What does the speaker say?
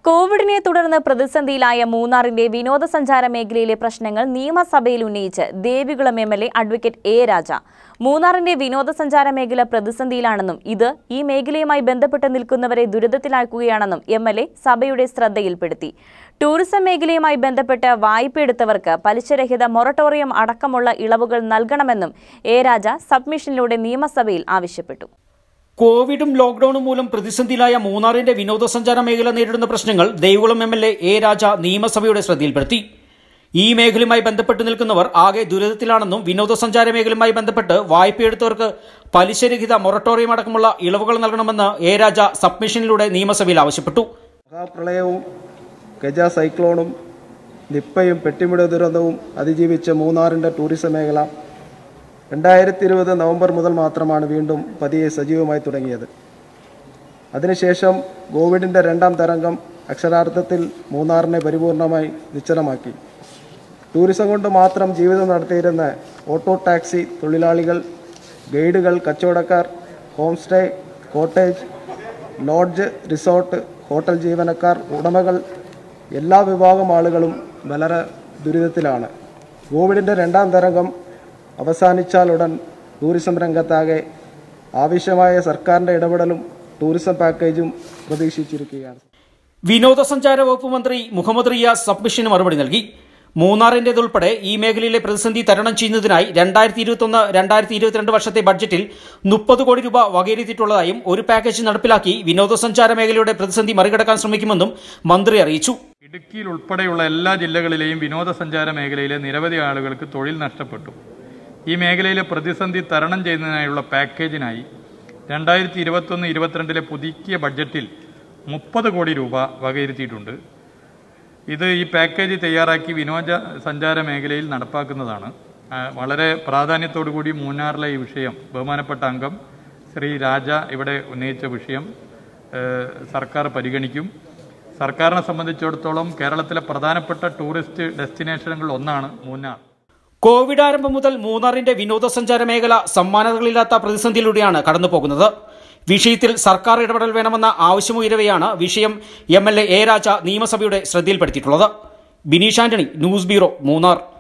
കോവിഡിനെ തുടർന്ന് പ്രതിസന്ധിയിലായ മൂന്നാറിന്റെ വിനോദസഞ്ചാര മേഖലയിലെ പ്രശ്നങ്ങൾ നിയമസഭയിൽ ഉന്നയിച്ച് Devikulam M L A advocate A Raja മൂന്നാറിന്റെ വിനോദസഞ്ചാര മേഖല പ്രതിസന്ധിയിലാണെന്നും ഇത് ഈ മേഖലയുമായി ബന്ധപ്പെട്ട് നിൽക്കുന്നവരെ ദുരിതത്തിലാക്കുകയാണെന്നും എം എൽ എ സഭയുടെ ശ്രദ്ധയിൽപ്പെടുത്തി ടൂറിസം മേഖലയുമായി ബന്ധപ്പെട്ട് വായ്പയെടുത്തവർക്ക് പലിശരഹിത മൊറട്ടോറിയം അടക്കമുള്ള ഇളവുകൾ നൽകണമെന്നും എ രാജ സബ്മിഷനിലൂടെ നിയമസഭയിൽ ആവശ്യപ്പെട്ടു കോവിഡും ലോക്ഡൌണും മൂലം പ്രതിസന്ധിയിലായ മൂന്നാറിന്റെ വിനോദസഞ്ചാര മേഖല നേരിടുന്ന പ്രശ്നങ്ങൾ Devikulam M L A A Raja നിയമസഭയുടെ ശ്രദ്ധയിൽപ്പെടുത്തി ഈ മേഖലയുമായി ബന്ധപ്പെട്ട് നിൽക്കുന്നവർ ആകെ ദുരിതത്തിലാണെന്നും വിനോദസഞ്ചാര മേഖലയുമായി ബന്ധപ്പെട്ട് വായ്പയെടുത്തവർക്ക് പലിശരഹിത മൊറട്ടോറിയം അടക്കമുള്ള ഇളവുകൾ നൽകണമെന്ന് എ രാജ സബ്മിഷനിലൂടെ നിയമസഭയിൽ ആവശ്യപ്പെട്ടു മഹാപ്രളയവും ഗജ സൈക്ലോണും നിപ്പയും പെട്ടിമുട ദുരന്തവും അതിജീവിച്ച മൂന്നാറിൻ്റെ ടൂറിസം മേഖല രണ്ടായിരത്തി ഇരുപത് നവംബർ മുതൽ മാത്രമാണ് വീണ്ടും പതിയെ സജീവമായി തുടങ്ങിയത് അതിനുശേഷം കോവിഡിൻ്റെ രണ്ടാം തരംഗം അക്ഷരാർത്ഥത്തിൽ മൂന്നാറിനെ പരിപൂർണമായി നിശ്ചലമാക്കി ടൂറിസം കൊണ്ട് മാത്രം ജീവിതം നടത്തിയിരുന്ന ഓട്ടോ ടാക്സി തൊഴിലാളികൾ ഗൈഡുകൾ കച്ചവടക്കാർ home stay cottage lodge resort hotel ജീവനക്കാർ ഉടമകൾ എല്ലാ വിഭാഗം ആളുകളും വളരെ ദുരിതത്തിലാണ് കോവിഡിൻ്റെ രണ്ടാം തരംഗം അവസാനിച്ചാലുടൻ ടൂറിസം രംഗത്താകെ ആവശ്യമായ സർക്കാരിൻ്റെ ഇടപെടലും ടൂറിസം പാക്കേജും പ്രതീക്ഷിച്ചിരിക്കുകയാണ് വിനോദസഞ്ചാര വകുപ്പ് മന്ത്രി മുഹമ്മദ് റിയാസ് സബ്മിഷന് മറുപടി നൽകി മൂന്നാറിന്റേതുൾപ്പെടെ ഈ മേഖലയിലെ പ്രതിസന്ധി തരണം ചെയ്യുന്നതിനായി രണ്ടായിരത്തി ഇരുപത്തൊന്ന് രണ്ടായിരത്തി ഇരുപത്തിരണ്ട് വർഷത്തെ ബഡ്ജറ്റിൽ മുപ്പത് കോടി രൂപ വകയിരുത്തിയിട്ടുള്ളതായും ഒരു പാക്കേജ് നടപ്പിലാക്കി വിനോദസഞ്ചാര മേഖലയുടെ പ്രതിസന്ധി മറികടക്കാൻ ശ്രമിക്കുമെന്നും മന്ത്രി അറിയിച്ചു ഇടുക്കിയിൽ ഉൾപ്പെടെയുള്ള എല്ലാ ജില്ലകളിലെയും വിനോദസഞ്ചാര മേഖലയിലെ നിരവധി ആളുകൾക്ക് തൊഴിൽ നഷ്ടപ്പെട്ടു ഈ മേഖലയിലെ പ്രതിസന്ധി തരണം ചെയ്യുന്നതിനായുള്ള പാക്കേജിനായി രണ്ടായിരത്തി ഇരുപത്തൊന്ന് ഇരുപത്തിരണ്ടിലെ പുതുക്കിയ ബഡ്ജറ്റിൽ മുപ്പത് കോടി രൂപ വകയിരുത്തിയിട്ടുണ്ട് ഇത് ഈ പാക്കേജ് തയ്യാറാക്കി വിനോദ സഞ്ചാര മേഖലയിൽ നടപ്പാക്കുന്നതാണ് ആ, വളരെ പ്രാധാന്യത്തോടു കൂടി മൂന്നാറിലെ ഈ വിഷയം ബഹുമാനപ്പെട്ട അംഗം ശ്രീ രാജ ഇവിടെ ഉന്നയിച്ച വിഷയം ഏഹ്, സർക്കാർ പരിഗണിക്കും സർക്കാരിനെ സംബന്ധിച്ചിടത്തോളം കേരളത്തിലെ പ്രധാനപ്പെട്ട ടൂറിസ്റ്റ് ഡെസ്റ്റിനേഷനുകളിൽ ഒന്നാണ് മൂന്നാർ കോവിഡ് ആരംഭം മുതൽ മൂന്നാറിന്റെ വിനോദസഞ്ചാര മേഖല സമ്മാനതകളില്ലാത്ത പ്രതിസന്ധിയിലൂടെയാണ് കടന്നുപോകുന്നത് വിഷയത്തിൽ സർക്കാർ ഇടപെടൽ വേണമെന്ന ആവശ്യമുയരവെയാണ് വിഷയം M L A A Raja നിയമസഭയുടെ ശ്രദ്ധയിൽപ്പെടുത്തിയിട്ടുള്ളത് ബിനീഷ് ആന്റണി ന്യൂസ് ബ്യൂറോ മൂന്നാർ